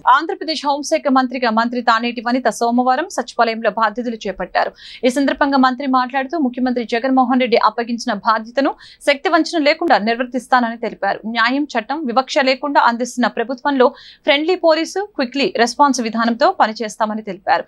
ఆంధ్రప్రదేశ్ హోంశాఖ మంత్రిగా మంత్రి తానేటి వనిత సోమవారం సచివాలయంలో బాధ్యతలు చేపట్టారు ఈ సందర్భంగా మంత్రి మాట్లాడుతూ ముఖ్యమంత్రి జగన్మోహన్ రెడ్డి అప్పగించిన బాధ్యతను శక్తి వంచన లేకుండా నిర్వర్తిస్తానని తెలిపారు న్యాయం చట్టం వివక్ష లేకుండా అందిస్తున్న ప్రభుత్వంలో ఫ్రెండ్లీ పోలీసు క్విక్లీ రెస్పాన్స్ విధానంతో పనిచేస్తామని తెలిపారు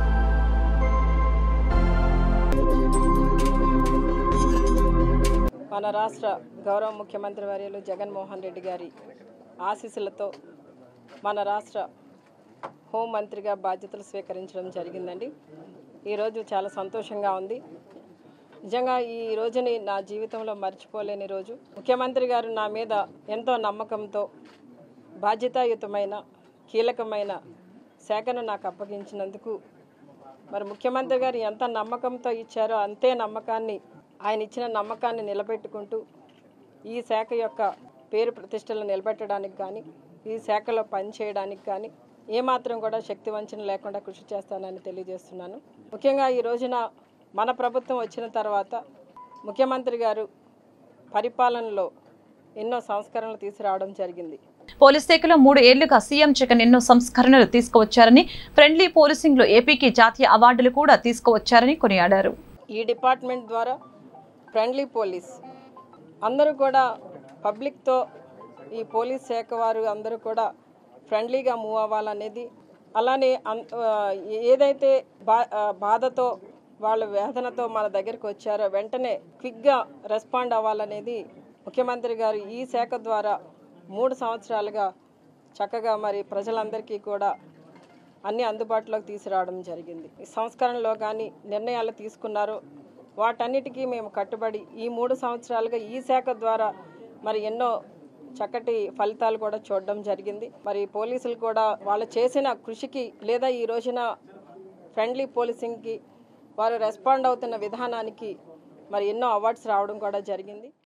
మన రాష్ట్ర గౌరవ ముఖ్యమంత్రి వర్యులు జగన్మోహన్ రెడ్డి గారి ఆశీస్సులతో మన రాష్ట్ర హోంమంత్రిగా బాధ్యతలు స్వీకరించడం జరిగిందండి ఈరోజు చాలా సంతోషంగా ఉంది నిజంగా ఈ రోజుని నా జీవితంలో మర్చిపోలేని రోజు ముఖ్యమంత్రి గారు నా మీద ఎంతో నమ్మకంతో బాధ్యతాయుతమైన కీలకమైన శాఖను నాకు అప్పగించినందుకు మరి ముఖ్యమంత్రి గారు ఎంత నమ్మకంతో ఇచ్చారో అంతే నమ్మకాన్ని ఆయన ఇచ్చిన నమ్మకాన్ని నిలబెట్టుకుంటూ ఈ శాఖ యొక్క పేరు ప్రతిష్టలను నిలబెట్టడానికి కానీ ఈ శాఖలో పనిచేయడానికి కానీ ఏమాత్రం కూడా శక్తి వంచన లేకుండా కృషి చేస్తానని తెలియజేస్తున్నాను ముఖ్యంగా ఈ రోజున మన ప్రభుత్వం వచ్చిన తర్వాత ముఖ్యమంత్రి గారు పరిపాలనలో ఎన్నో సంస్కరణలు తీసుకురావడం జరిగింది పోలీస్ శాఖలో మూడు ఏళ్లుగా సీఎం జగన్ ఎన్నో సంస్కరణలు తీసుకువచ్చారని ఫ్రెండ్లీ పోలీసింగ్ లో ఏపీకి జాతీయ అవార్డులు కూడా తీసుకువచ్చారని కొనియాడారు ఈ డిపార్ట్మెంట్ ద్వారా ఫ్రెండ్లీ పోలీస్ అందరూ కూడా పబ్లిక్తో ఈ పోలీస్ శాఖ వారు అందరూ కూడా ఫ్రెండ్లీగా మూవ్ అవ్వాలనేది అలానే అన్- ఆ, ఏదైతే బా ఆ, బాధతో వాళ్ళ వేదనతో మన దగ్గరికి వచ్చారో వెంటనే క్విక్గా రెస్పాండ్ అవ్వాలనేది ముఖ్యమంత్రి గారు ఈ శాఖ ద్వారా మూడు సంవత్సరాలుగా చక్కగా మరి ప్రజలందరికీ కూడా అన్ని అందుబాటులోకి తీసుకురావడం జరిగింది ఈ సంస్కరణలో కానీ నిర్ణయాలు తీసుకున్నారు వాటన్నిటికీ మేము కట్టుబడి ఈ మూడు సంవత్సరాలుగా ఈ శాఖ ద్వారా మరి ఎన్నో చక్కటి ఫలితాలు కూడా చూడడం జరిగింది మరి పోలీసులు కూడా వాళ్ళు చేసిన కృషికి లేదా ఈ రోజున ఫ్రెండ్లీ పోలీసింగ్కి వారు రెస్పాండ్ అవుతున్న విధానానికి మరి ఎన్నో అవార్డ్స్ రావడం కూడా జరిగింది